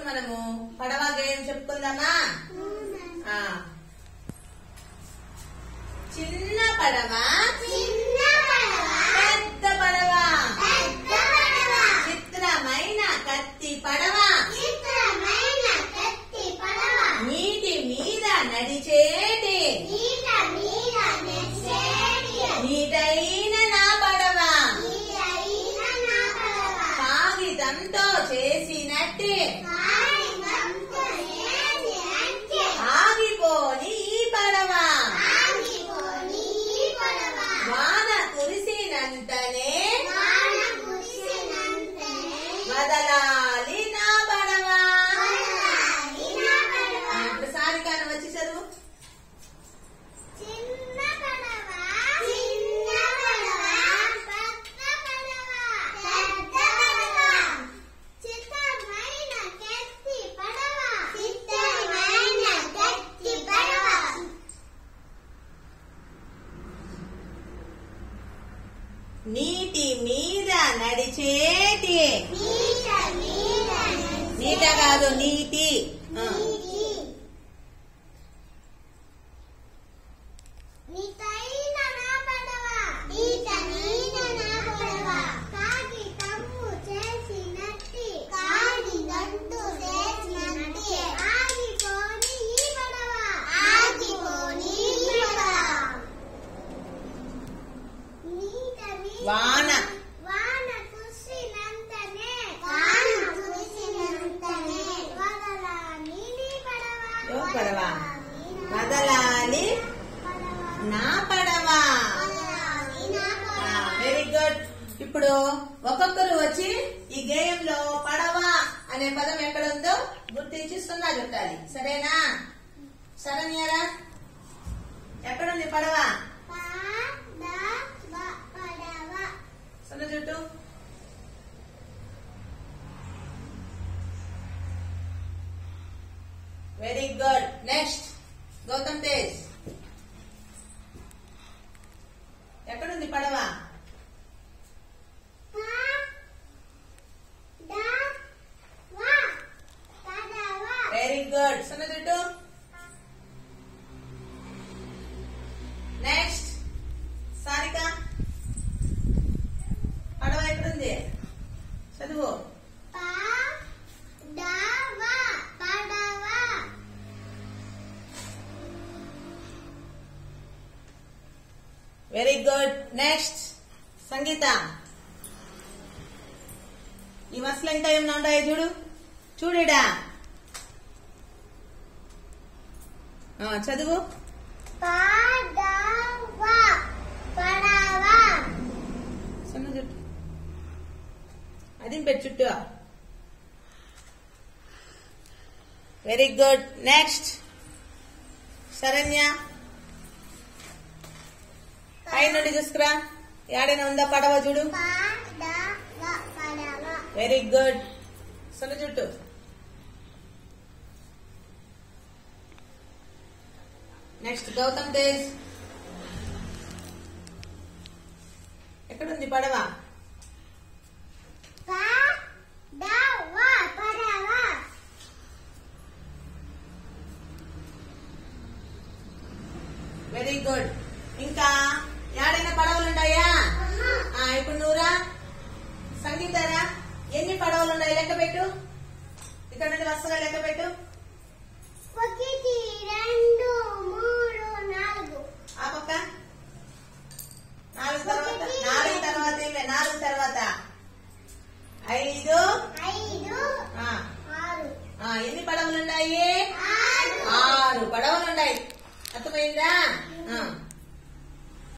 మనము పడవ గేయం చెప్పుకుందామా ఆ. చిన్న పడవ పెద్ద పడవ చిత్రమైన కత్తి పడవ నీటి మీద నడిచేటి నీటైన నా పడవ కాగితంతో చేసినట్టి ఆగిపోని ఈ పడవ వాన కురిసినంతనే వదలాలి నా పడవ ఇప్పుడు సారికాను వచ్చి చదువు చిన్న పడవ చిన్న పడవ పెద్ద పడవ పెద్ద పడవ చిత్తమైన కత్తి పడవ చిత్తమైన కత్తి పడవ నీటి మీద నడిచేటి నీట మీద నీట కాదు నీటి ఆ. నీటి నీటైన నా పడవ నీట నీట నా పడవ కాగి తమ్ము చేసినట్టి కాగి దంటు చేసినట్టి ఆగిపోని ఈ పడవ ఆగిపోని ఈ పడవ నీట నీట వాన వాన కురిసినంతనే వాన కురిసినంతనే వదలా నీలి పడవ ఏ పడవ? వదలాలి నా పడవ వెరీ గుడ్ ఇప్పుడు ఒక్కొక్కరు వచ్చి ఈ గేయంలో పడవ అనే పదం ఎక్కడ ఉందో గుర్తించి సున్నా చుట్టాలి సరేనా శరణ్యరా ఎక్కడుంది పడవ సున్నా చుట్టు very good next Gautam Tej ఎక్కడుంది పడవ వెరీ గుడ్ సున్న చుట్టు నెక్స్ట్ సారిక పడవ ఎక్కడుంది చదువు వెరీ గుడ్ నెక్స్ట్ సంగీత ఈ మసలు ఇంకా ఏమన్నా ఉన్నాయో చూడు చూడిడా ఆ, చదువు సన్న చుట్టు అది పెట్టు చుట్టూ వెరీ గుడ్ నెక్స్ట్ శరణ్య పై నుండి చూసుకురా ఏడైనా ఉందా పడవ చూడు వెరీ గుడ్ సన్న చుట్టు నెక్స్ట్ గౌతమ్ తేజ్ ఎక్కడుంది పడవ వెరీ గుడ్ ఇంకా ఏడైనా పడవలు ఉన్నాయా ఆ, ఇప్పుడు నువ్వురా సంగీతారా ఎన్ని పడవలు ఉన్నాయి లెక్క పెట్టు ఇక్కడ నుండి వరుసగా లెక్క పెట్టు ఒకటి రెండు మూడు నాలుగు ఆ పక్క నాలుగు తర్వాత నాలుగు తర్వాత ఏమే నాలుగు తర్వాత ఐదు ఐదు ఆ, ఆరు ఆ, ఎన్ని పడవలు ఉన్నాయి ఆరు ఆరు పడవలు ఉన్నాయి అర్థమైందా ఆ.